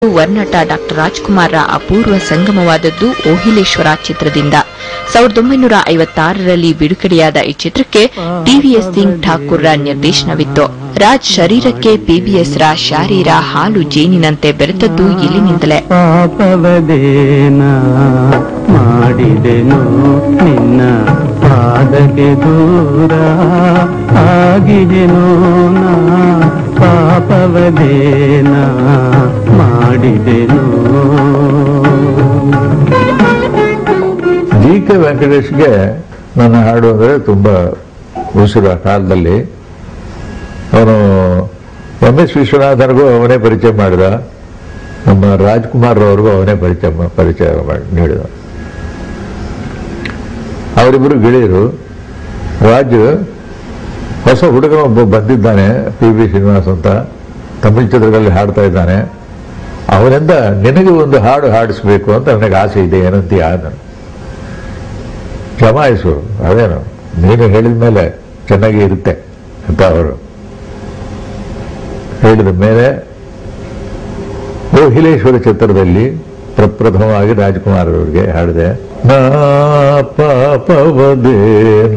ವರ್ನಟ doctor ರಾಜ್ಕುಮಾರ್ರ ಅಪೂರ್ವ ಸಂಗಮವಾದದ್ದು ಓಹಿಲೇಶ್ವರ ಚಿತ್ರದಿಂದ ಸಾವಿರದ ಒಂಬೈನೂರ ಐವತ್ತಾರರಲ್ಲಿ ಬಿಡುಗಡೆಯಾದ ಈ ಚಿತ್ರಕ್ಕೆ ಟಿವಿಎಸ್ ಸಿಂಗ್ ಠಾಕೂರ್ರ ನಿರ್ದೇಶನವಿತ್ತು ರಾಜ್ ಶರೀರಕ್ಕೆ ಪಿಬಿಎಸ್ರ ಶಾರೀರ ಹಾಲು ಜೇನಿನಂತೆ ಬೆರೆತದ್ದು ಇಲ್ಲಿನಿಂದಲೇ ಪಾಪವದೇನ ಮಾಡಿದೆನು ನಿನ್ನ ಪಾದಕ್ಕೆ ದೂರ ಆಗಿದೆನು ನಾ ಪಾಪವದೇನ ಮಾಡಿದೆನು ಜಿ ಕೆ ವೆಂಕಟೇಶ್ಗೆ ನನ್ನ ಹಾಡು ಅಂದರೆ ತುಂಬ ಉಸಿರು ಆ ಕಾಲದಲ್ಲಿ ಅವನು ಎಂ ಎಸ್ ವಿಶ್ವನಾಥನಿಗೂ ಅವನೇ ಪರಿಚಯ ಮಾಡಿದ ನಮ್ಮ ರಾಜ್ಕುಮಾರ್ ಅವ್ರಿಗೂ ಅವನೇ ಪರಿಚಯ ಮಾ- ಪರಿಚಯ ಮಾಡಿ ನೀಡಿದ ಅವರಿಬ್ಬರು ಗೆಳೆಯರು ರಾಜು ಹೊಸ ಹುಡುಗನೊಬ್ಬ ಬಂದಿದ್ದಾನೆ ಪಿ ಬಿ ಶ್ರೀನಿವಾಸ್ ಅಂತ ತಮಿಳ್ ಚಿತ್ರಗಳಲ್ಲಿ ಹಾಡ್ತಾ ಇದ್ದಾನೆ ಅವನಿಂದ ನಿನಗೆ ಒಂದು ಹಾಡು ಹಾಡಿಸ್ಬೇಕು ಅಂತ ನನಗೆ ಆಸೆ ಇದೆ ಏನಂತೀಯ ನಾನು ಜಮಾಯಿಸು ಅದೇನು ನೀನು ಹೇಳಿದ ಮೇಲೆ ಚೆನ್ನಾಗಿ ಇರುತ್ತೆ ಅಂತ ಅವರು ಹೇಳಿದ ಮೇಲೆ ಓಹಿಲೇಶ್ವರ ಚಿತ್ರದಲ್ಲಿ ಪ್ರಪ್ರಥಮವಾಗಿ ರಾಜ್ಕುಮಾರ್ ಅವರಿಗೆ ಹಾಡಿದೆ ನಾ ಪಾಪವದೇನ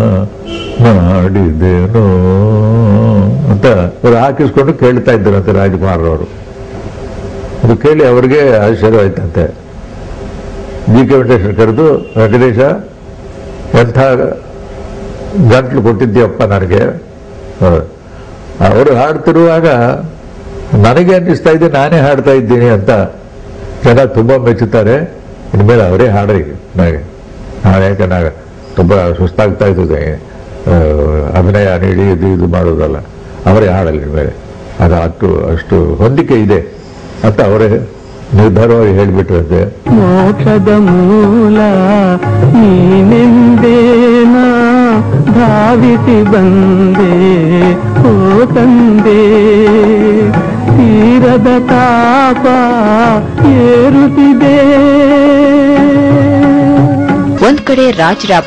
ಮಾಡಿದೆನೋ ಅಂತ ಅವರು ಹಾಕಿಸ್ಕೊಂಡು ಕೇಳ್ತಾ ಇದ್ದರಂತೆ ರಾಜ್ಕುಮಾರ್ ಅವರು ಅದು ಕೇಳಿ ಅವರಿಗೆ ಆಶ್ಚರ್ಯವಾಯ್ತಂತೆ ಜಿ ಕೆ ವೆಂಕಟೇಶ್ವರ ಕರೆದು ವೆಂಕಟೇಶ ಎಂಥ ಗಂಟ್ಲು ಕೊಟ್ಟಿದ್ದೀಯಪ್ಪ ನನಗೆ ಅವರು ಹಾಡ್ತಿರುವಾಗ ನನಗೆ ಅನ್ನಿಸ್ತಾ ಇದೆ ನಾನೇ ಹಾಡ್ತಾ ಇದ್ದೀನಿ ಅಂತ ಜನ ತುಂಬ ಮೆಚ್ಚುತ್ತಾರೆ ಇನ್ಮೇಲೆ ಅವರೇ ಹಾಡ್ರಿ ನನಗೆ ನಾನು ಯಾಕೆ ನಾನು ತುಂಬ ಸುಸ್ತಾಗ್ತಾ ಇರ್ತದೆ ಆ, ಅಭಿನಯ ನೀಡಿ ಇದು ಇದು ಮಾಡೋದಲ್ಲ ಅವರೇ ಹಾಡಲ್ಲ ಇನ್ಮೇಲೆ ಅದು ಅಷ್ಟು ಅಷ್ಟು ಹೊಂದಿಕೆ ಇದೆ ಅಂತ ಅವರೇ ನಿರ್ಧಾರವಾಗಿ ಹೇಳಿಬಿಟ್ರಂತೆ ಮೋಕ್ಷದ ಮೂಲ ನೀನೆಂದೇನ ಧಾವಿಸಿ ಬಂದೆ ಓ ತಂದೆ ತೀರದ ತಾಪ ಏರುತ್ತಿದೆ ಒಂದ್ ಕಡೆ ರಾಜ್ರ